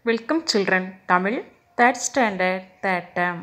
welcome children Tamil third standard third term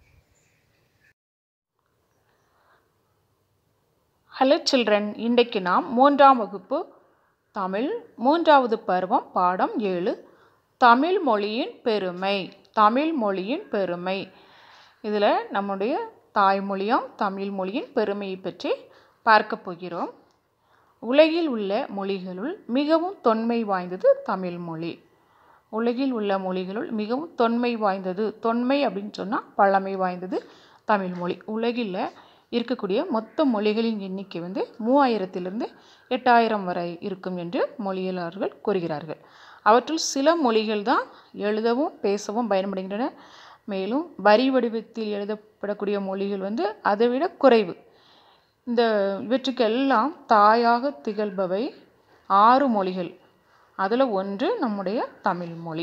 hello children இன்றைக்கு நாம் மூன்றாம் வகுப்பு தமிழ் மூன்றாவது பருவம் பாடம் ஏழு தமிழ் மொழியின் பெருமை தமிழ் மொழியின் பெருமை இதில் நம்முடைய தாய்மொழியாம் தமிழ் மொழியின் பெருமையை பற்றி பார்க்க போகிறோம் உலகில் உள்ள மொழிகளுள் மிகவும் தொன்மை வாய்ந்தது தமிழ் மொழி உலகில் உள்ள மொழிகளுள் மிகவும் தொன்மை வாய்ந்தது தொன்மை அப்படின்னு சொன்னால் பழமை வாய்ந்தது தமிழ் மொழி உலகில் இருக்கக்கூடிய மொத்த மொழிகளின் எண்ணிக்கை வந்து மூவாயிரத்திலிருந்து எட்டாயிரம் வரை இருக்கும் என்று மொழியியலாளர்கள் கூறுகிறார்கள் அவற்றுள் சில மொழிகள் தான் எழுதவும் பேசவும் பயன்படுகின்றன மேலும் வரி வடிவத்தில் எழுதப்படக்கூடிய மொழிகள் வந்து அதை விட குறைவு இந்த இவற்றுக்கெல்லாம் தாயாக திகழ்பவை ஆறு மொழிகள் அதில் ஒன்று நம்முடைய தமிழ் மொழி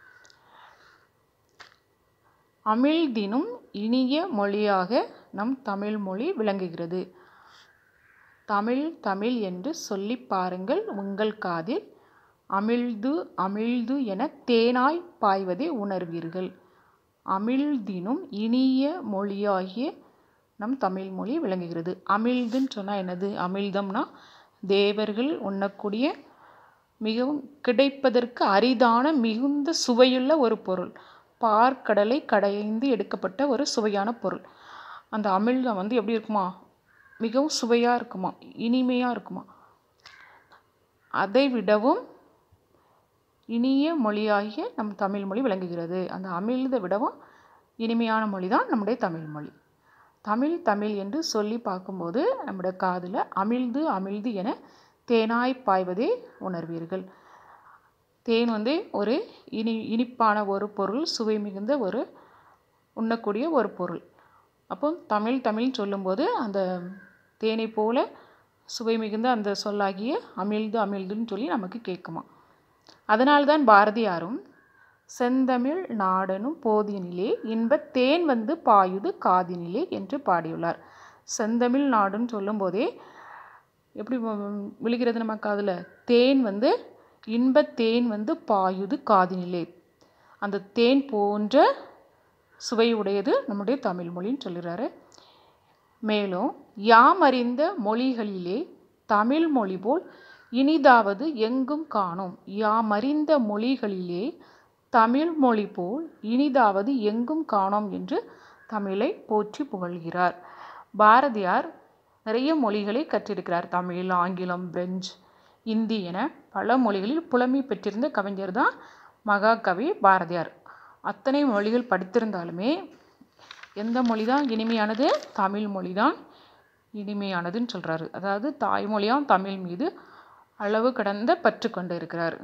அமிழ்தினும் இனிய மொழியாக நம் தமிழ் மொழி விளங்குகிறது தமிழ் தமிழ் என்று சொல்லி பாருங்கள் உங்கள் காதில் அமிழ்து அமிழ்து என தேனாய் பாய்வதை உணர்வீர்கள் அமிழ்தினும் இனிய மொழியாகிய நம் தமிழ் மொழி விளங்குகிறது அமிழ்துன்னு சொன்னால் என்னது அமிழ்தம்னா தேவர்கள் உண்ணக்கூடிய மிகவும் கிடைப்பதற்கு அரிதான மிகுந்த சுவையுள்ள ஒரு பொருள் பார்க்கடலை கடைந்து எடுக்கப்பட்ட ஒரு சுவையான பொருள் அந்த அமிழ்தம் வந்து எப்படி இருக்குமா மிகவும் சுவையாக இருக்குமா இனிமையாக இருக்குமா அதை விடவும் இனிய மொழியாகிய நம் தமிழ் மொழி விளங்குகிறது அந்த அமிழ்தை விடவும் இனிமையான மொழி தான் நம்முடைய தமிழ் மொழி தமிழ் தமிழ் என்று சொல்லி பார்க்கும்போது நம்முடைய காதில் அமிழ்து அமிழ்து என தேனாய் பாய்வதை உணர்வீர்கள் தேன் வந்து ஒரு இனி இனிப்பான ஒரு பொருள் சுவை மிகுந்த ஒரு உண்ணக்கூடிய ஒரு பொருள் அப்போ தமிழ் தமிழ் சொல்லும்போது அந்த தேனை போல சுவை மிகுந்த அந்த சொல்லாகிய அமிழ்து அமிழ்துன்னு சொல்லி நமக்கு கேட்குமா அதனால்தான் பாரதியாரும் செந்தமிழ் நாடனும் போதினிலே இன்பத் தேன் வந்து பாயுது காதினிலே என்று பாடியுள்ளார் செந்தமிழ் நாடுன்னு சொல்லும்போதே எப்படி விழுகிறது நம்ம காதில் தேன் வந்து இன்பத் தேன் வந்து பாயுது காதினிலே அந்த தேன் போன்ற சுவை உடையது நம்முடைய தமிழ் மொழின்னு சொல்கிறாரு மேலும் யாம் அறிந்த மொழிகளிலே தமிழ் மொழி போல் இனிதாவது எங்கும் காணோம் யாம் அறிந்த மொழிகளிலே தமிழ் மொழி போல் இனிதாவது எங்கும் காணோம் என்று தமிழை போற்றி புகழ்கிறார் பாரதியார் நிறைய மொழிகளை கற்றிருக்கிறார் தமிழ் ஆங்கிலம் பிரெஞ்சு இந்தி என பல மொழிகளில் புலமை பெற்றிருந்த கவிஞர் தான் மகாகவி பாரதியார் அத்தனை மொழிகள் படித்திருந்தாலுமே எந்த மொழி தான் இனிமையானது தமிழ் மொழி தான் இனிமையானதுன்னு சொல்கிறாரு அதாவது தாய்மொழியாம் தமிழ் மீது அளவு கடந்த பற்று கொண்டு இருக்கிறார்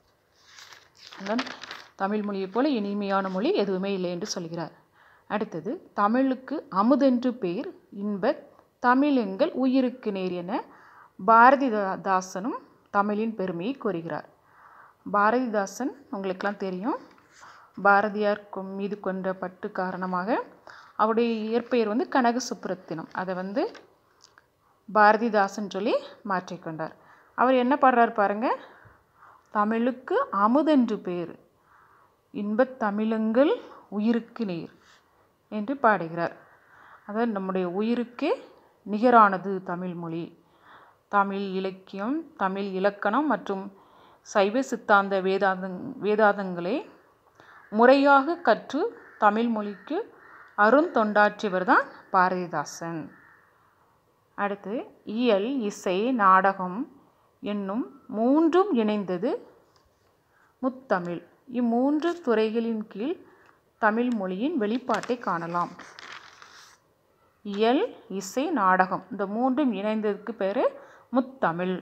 அதான் தமிழ் மொழியைப் போல இனிமையான மொழி எதுவுமே இல்லை என்று சொல்கிறார் அடுத்தது தமிழுக்கு அமுதென்று பேர் இன்ப தமிழெங்கள் உயிருக்கு நேர் என பாரதிதாசனும் தமிழின் பெருமையை கூறுகிறார் பாரதிதாசன் உங்களுக்கெல்லாம் தெரியும் பாரதியார் மீது கொண்ட பட்டு காரணமாக அவருடைய இயற்பெயர் வந்து கனக சுப்புரத்தினம் அதை வந்து பாரதிதாசன் சொல்லி மாற்றிக்கொண்டார் அவர் என்ன பாடுறார் பாருங்க தமிழுக்கு அமுதென்று பேர் இன்பத் தமிழுங்கள் உயிருக்கு நேர் என்று பாடுகிறார் அதாவது நம்முடைய உயிருக்கு நிகரானது தமிழ் மொழி தமிழ் இலக்கியம் தமிழ் இலக்கணம் மற்றும் சைவ சித்தாந்த வேதாந்தங் வேதாந்தங்களை முறையாக கற்று தமிழ் மொழிக்கு அருந்தொண்டாற்றியவர் தான் பாரதிதாசன் அடுத்து இயல் இசை நாடகம் என்னும் மூன்றும் இணைந்தது முத்தமிழ் இம்மூன்று துறைகளின் கீழ் தமிழ் மொழியின் வெளிப்பாட்டை காணலாம் இயல் இசை நாடகம் இந்த மூன்றும் இணைந்ததுக்கு பேர் முத்தமிழ்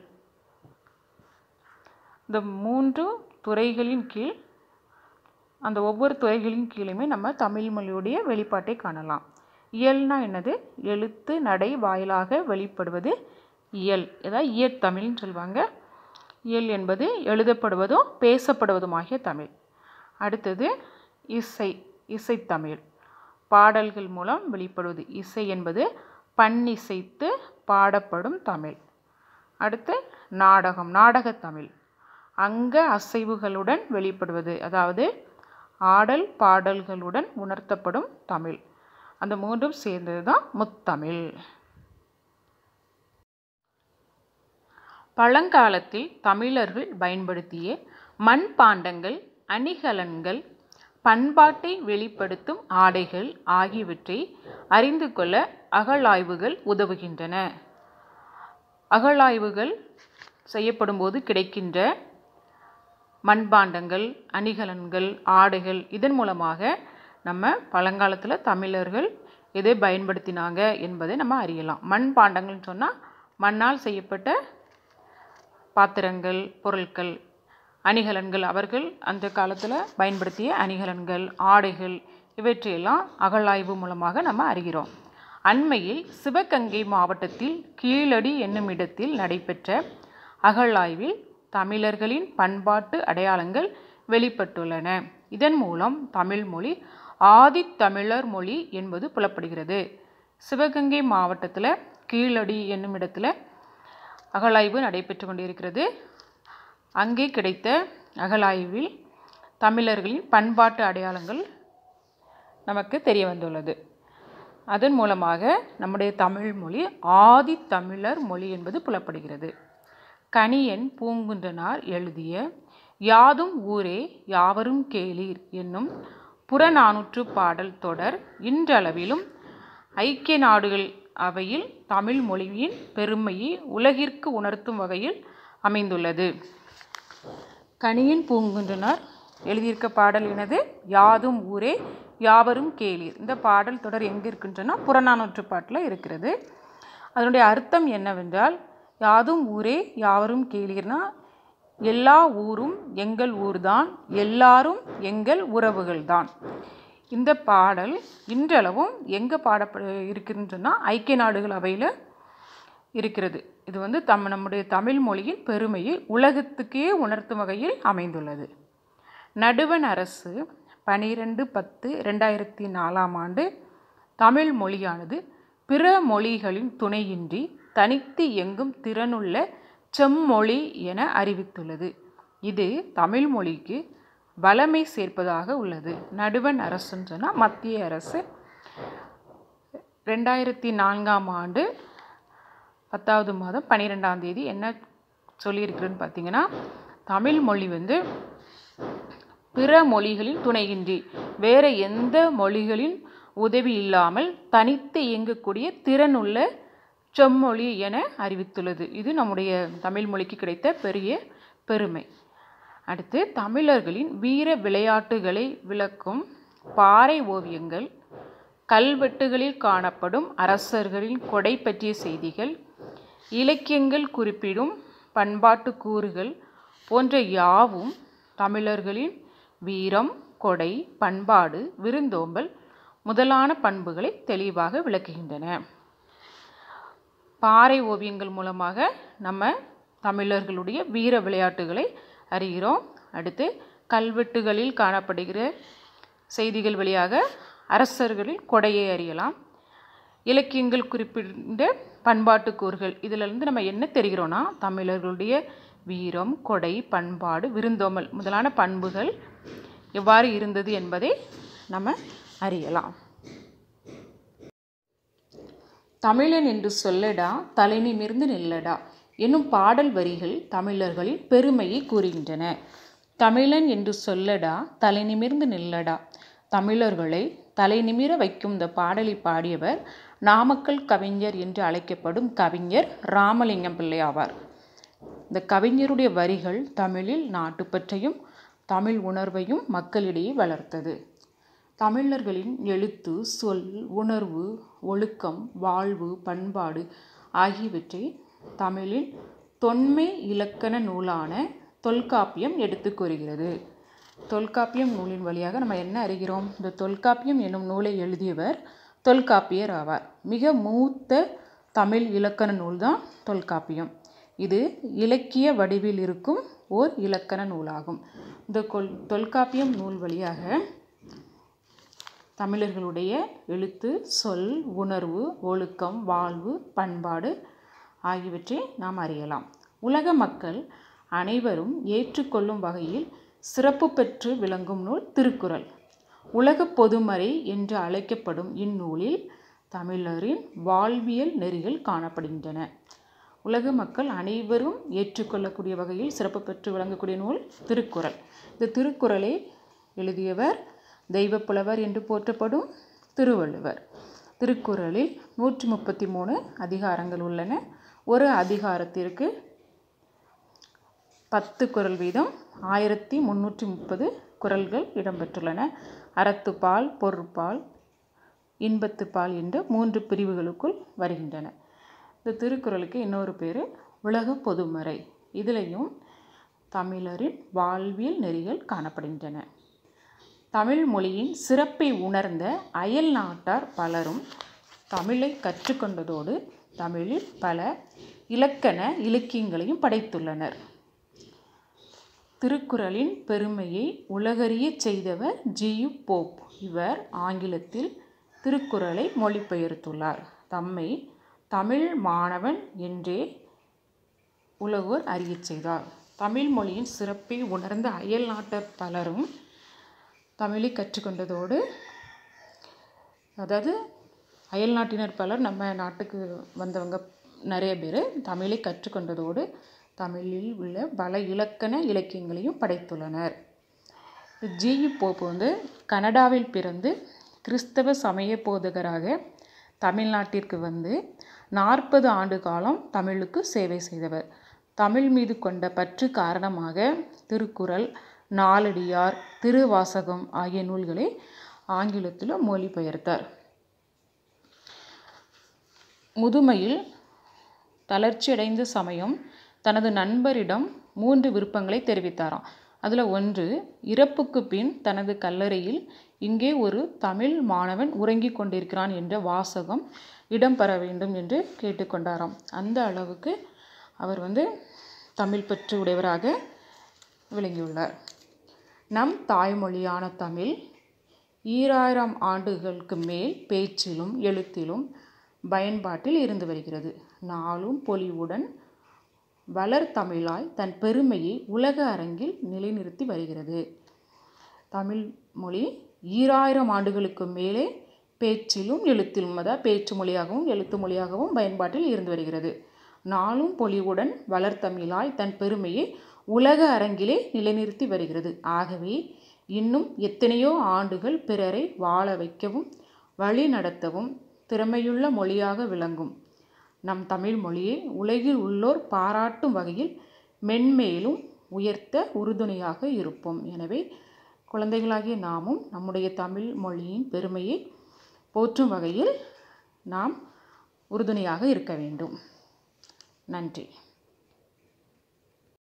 இந்த மூன்று துறைகளின் கீழ் அந்த ஒவ்வொரு துறைகளின் கீழுமே நம்ம தமிழ் மொழியுடைய வெளிப்பாட்டை காணலாம் இயல்னா என்னது எழுத்து நடை வாயிலாக வெளிப்படுவது இயல் ஏதாவது இயற்தமிழ்னு சொல்லுவாங்க இயல் என்பது எழுதப்படுவதும் பேசப்படுவதுமாகிய தமிழ் அடுத்தது இசை இசைத்தமிழ் பாடல்கள் மூலம் வெளிப்படுவது இசை என்பது பண்ணிசைத்து பாடப்படும் தமிழ் அடுத்து நாடகம் நாடகத்தமிழ் அங்க அசைவுகளுடன் வெளிப்படுவது அதாவது ஆடல் பாடல்களுடன் உணர்த்தப்படும் தமிழ் அந்த மூன்றும் சேர்ந்தது தான் முத்தமிழ் பழங்காலத்தில் தமிழர்கள் பயன்படுத்திய மண்பாண்டங்கள் அணிகலன்கள் பண்பாட்டை வெளிப்படுத்தும் ஆடைகள் ஆகியவற்றை அறிந்து கொள்ள அகழாய்வுகள் உதவுகின்றன அகழாய்வுகள் செய்யப்படும்போது கிடைக்கின்ற மண்பாண்டங்கள் அணிகலன்கள் ஆடைகள் இதன் மூலமாக நம்ம பழங்காலத்தில் தமிழர்கள் எதை பயன்படுத்தினாங்க என்பதை நம்ம அறியலாம் மண்பாண்டங்கள்னு சொன்னால் மண்ணால் செய்யப்பட்ட பாத்திரங்கள் பொருட்கள் அணிகலன்கள் அவர்கள் அந்த காலத்தில் பயன்படுத்திய அணிகலன்கள் ஆடைகள் இவற்றையெல்லாம் அகழாய்வு மூலமாக நம்ம அறிகிறோம் அண்மையில் சிவகங்கை மாவட்டத்தில் கீழடி என்னும் இடத்தில் நடைபெற்ற அகழாய்வில் தமிழர்களின் பண்பாட்டு அடையாளங்கள் வெளிப்பட்டுள்ளன இதன் மூலம் தமிழ் மொழி ஆதித்தமிழர் மொழி என்பது புலப்படுகிறது சிவகங்கை மாவட்டத்தில் கீழடி என்னும் இடத்துல அகழாய்வு நடைபெற்று கொண்டிருக்கிறது அங்கே கிடைத்த அகழாய்வில் தமிழர்களின் பண்பாட்டு அடையாளங்கள் நமக்கு தெரிய வந்துள்ளது அதன் மூலமாக நம்முடைய தமிழ் மொழி ஆதி தமிழர் மொழி என்பது புலப்படுகிறது கணியன் பூங்குன்றனார் எழுதிய யாதும் ஊரே யாவரும் கேளீர் என்னும் புறநானூற்று பாடல் தொடர் இன்றளவிலும் ஐக்கிய நாடுகள் அவையில் தமிழ் மொழியின் பெருமையை உலகிற்கு உணர்த்தும் வகையில் அமைந்துள்ளது கணியன் பூங்குன்றனார் எழுதியிருக்க பாடல் எனது யாதும் ஊரே யாவரும் கேளீர் இந்த பாடல் தொடர் எங்கே இருக்குன்றனா புறநானூற்று பாட்டில் இருக்கிறது அதனுடைய அர்த்தம் என்னவென்றால் யாதும் ஊரே யாவரும் கேளீர்னா எல்லா ஊரும் எங்கள் ஊர்தான் எல்லாரும் எங்கள் உறவுகள்தான் இந்த பாடல் இன்றளவும் எங்கே பாடப்பட இருக்குதுன்னு சொன்னால் ஐக்கிய நாடுகள் அவையில் இருக்கிறது இது வந்து தம் நம்முடைய தமிழ் மொழியின் பெருமையை உலகத்துக்கே உணர்த்தும் வகையில் அமைந்துள்ளது நடுவண் அரசு பனிரெண்டு பத்து ரெண்டாயிரத்தி நாலாம் ஆண்டு தமிழ் மொழியானது பிற மொழிகளின் துணையின்றி தனித்து எங்கும் திறனுள்ள செம்மொழி என அறிவித்துள்ளது இது தமிழ் மொழிக்கு வளமை சேர்ப்பதாக உள்ளது நடுவண் அரசுன்னு சொன்னால் மத்திய அரசு ரெண்டாயிரத்தி நான்காம் ஆண்டு பத்தாவது மாதம் பன்னிரெண்டாம் தேதி என்ன சொல்லியிருக்கிறதுன்னு பார்த்தீங்கன்னா தமிழ் மொழி வந்து பிற மொழிகளின் துணையின்றி வேறு எந்த மொழிகளின் உதவி இல்லாமல் தனித்து இயங்கக்கூடிய திறனுள்ள செம்மொழி என அறிவித்துள்ளது இது நம்முடைய தமிழ் மொழிக்கு கிடைத்த பெரிய பெருமை அடுத்து தமிழர்களின் வீர விளையாட்டுகளை விளக்கும் பாறை ஓவியங்கள் கல்வெட்டுகளில் காணப்படும் அரசர்களின் கொடை பற்றிய செய்திகள் இலக்கியங்கள் குறிப்பிடும் பண்பாட்டு கூறுகள் போன்ற யாவும் தமிழர்களின் வீரம் கொடை பண்பாடு விருந்தோம்பல் முதலான பண்புகளை தெளிவாக விளக்குகின்றன பாறை ஓவியங்கள் மூலமாக நம்ம தமிழர்களுடைய வீர விளையாட்டுகளை அறிகிறோம் அடுத்து கல்வெட்டுகளில் காணப்படுகிற செய்திகள் வழியாக அரசர்களின் கொடையை அறியலாம் இலக்கியங்கள் குறிப்பிட்ட பண்பாட்டு கூறுகள் இதிலிருந்து நம்ம என்ன தெரிகிறோன்னா தமிழர்களுடைய வீரம் கொடை பண்பாடு விருந்தோமல் முதலான பண்புகள் எவ்வாறு இருந்தது என்பதை நம்ம அறியலாம் தமிழன் என்று சொல்லடா தலை நிமிர்ந்து நில்லடா என்னும் பாடல் வரிகள் தமிழர்களின் பெருமையை கூறுகின்றன தமிழன் என்று சொல்லடா தலை நிமிர்ந்து நில்லடா தமிழர்களை தலை நிமிர வைக்கும் இந்த பாடலை பாடியவர் நாமக்கல் கவிஞர் என்று அழைக்கப்படும் கவிஞர் ராமலிங்கம் பிள்ளை ஆவார் இந்த கவிஞருடைய வரிகள் தமிழில் நாட்டுப்பற்றையும் தமிழ் உணர்வையும் மக்களிடையே வளர்த்தது தமிழர்களின் எழுத்து சொல் உணர்வு ஒழுக்கம் வாழ்வு பண்பாடு ஆகியவற்றை தமிழில் தொன்மை இலக்கண நூலான தொல்காப்பியம் எடுத்து கூறுகிறது தொல்காப்பியம் நூலின் வழியாக நம்ம என்ன அறிகிறோம் இந்த தொல்காப்பியம் என்னும் நூலை எழுதியவர் தொல்காப்பியர் ஆவார் மிக மூத்த தமிழ் இலக்கண நூல் தான் தொல்காப்பியம் இது இலக்கிய வடிவில் இருக்கும் ஓர் இலக்கண நூலாகும் இந்த கொல் தொல்காப்பியம் நூல் வழியாக தமிழர்களுடைய எழுத்து சொல் உணர்வு ஒழுக்கம் வாழ்வு பண்பாடு ஆகியவற்றை நாம் அறியலாம் உலக மக்கள் அனைவரும் ஏற்றுக்கொள்ளும் வகையில் சிறப்பு பெற்று விளங்கும் நூல் திருக்குறள் உலகப் பொதுமறை என்று அழைக்கப்படும் இந்நூலில் தமிழரின் வாழ்வியல் நெறிகள் காணப்படுகின்றன உலக மக்கள் அனைவரும் ஏற்றுக்கொள்ளக்கூடிய வகையில் சிறப்பு பெற்று விளங்கக்கூடிய நூல் திருக்குறள் இந்த திருக்குறளை எழுதியவர் தெய்வப்புலவர் என்று போற்றப்படும் திருவள்ளுவர் திருக்குறளில் நூற்றி முப்பத்தி மூணு அதிகாரங்கள் உள்ளன ஒரு அதிகாரத்திற்கு பத்து குறள் வீதம் ஆயிரத்தி முந்நூற்றி முப்பது குறள்கள் இடம்பெற்றுள்ளன அறத்துப்பால் பொருட்பால் இன்பத்துப்பால் என்ற மூன்று பிரிவுகளுக்குள் வருகின்றன இந்த திருக்குறளுக்கு இன்னொரு பேர் உலக பொதுமறை இதிலையும் தமிழரின் வாழ்வியல் நெறிகள் காணப்படுகின்றன தமிழ் மொழியின் சிறப்பை உணர்ந்த அயல் நாட்டார் பலரும் தமிழை கற்றுக்கொண்டதோடு தமிழில் பல இலக்கண இலக்கியங்களையும் படைத்துள்ளனர் திருக்குறளின் பெருமையை உலகறியச் செய்தவர் ஜியு போப் இவர் ஆங்கிலத்தில் திருக்குறளை மொழிபெயர்த்துள்ளார் தம்மை தமிழ் மாணவன் என்றே உலகோர் அறியச் செய்தார் தமிழ் மொழியின் சிறப்பை உணர்ந்த அயல் நாட்டார் பலரும் தமிழை கற்றுக்கொண்டதோடு அதாவது அயல் நாட்டினர் பலர் நம்ம நாட்டுக்கு வந்தவங்க நிறைய பேர் தமிழை கற்றுக்கொண்டதோடு தமிழில் உள்ள பல இலக்கண இலக்கியங்களையும் படைத்துள்ளனர் ஜியு போப் வந்து கனடாவில் பிறந்து கிறிஸ்தவ சமய போதகராக தமிழ்நாட்டிற்கு வந்து நாற்பது ஆண்டு காலம் தமிழுக்கு சேவை செய்தவர் தமிழ் மீது கொண்ட பற்று காரணமாக திருக்குறள் நாலடியார் திருவாசகம் ஆகிய நூல்களை ஆங்கிலத்தில் மொழிபெயர்த்தார் முதுமையில் தளர்ச்சியடைந்த சமயம் தனது நண்பரிடம் மூன்று விருப்பங்களை தெரிவித்தாராம் அதில் ஒன்று இறப்புக்கு பின் தனது கல்லறையில் இங்கே ஒரு தமிழ் மாணவன் உறங்கிக் கொண்டிருக்கிறான் என்ற வாசகம் இடம்பெற வேண்டும் என்று கேட்டுக்கொண்டாராம் அந்த அளவுக்கு அவர் வந்து தமிழ் பற்று உடையவராக விளங்கியுள்ளார் நம் தாய்மொழியான தமிழ் ஈராயிரம் ஆண்டுகளுக்கு மேல் பேச்சிலும் எழுத்திலும் பயன்பாட்டில் இருந்து வருகிறது நாளும் பொலிவுடன் வளர் தமிழாய் தன் பெருமையை உலக அரங்கில் நிலைநிறுத்தி வருகிறது தமிழ் மொழி ஈராயிரம் ஆண்டுகளுக்கு மேலே பேச்சிலும் எழுத்திலும் அதாவது பேச்சு மொழியாகவும் எழுத்து மொழியாகவும் பயன்பாட்டில் இருந்து வருகிறது நாளும் பொலிவுடன் வளர்த்தமிழாய் தன் பெருமையை உலக அரங்கிலே நிலைநிறுத்தி வருகிறது ஆகவே இன்னும் எத்தனையோ ஆண்டுகள் பிறரை வாழ வைக்கவும் வழி நடத்தவும் திறமையுள்ள மொழியாக விளங்கும் நம் தமிழ் மொழியை உலகில் உள்ளோர் பாராட்டும் வகையில் மென்மேலும் உயர்த்த உறுதுணையாக இருப்போம் எனவே குழந்தைகளாகிய நாமும் நம்முடைய தமிழ் மொழியின் பெருமையை போற்றும் வகையில் நாம் உறுதுணையாக இருக்க வேண்டும் நன்றி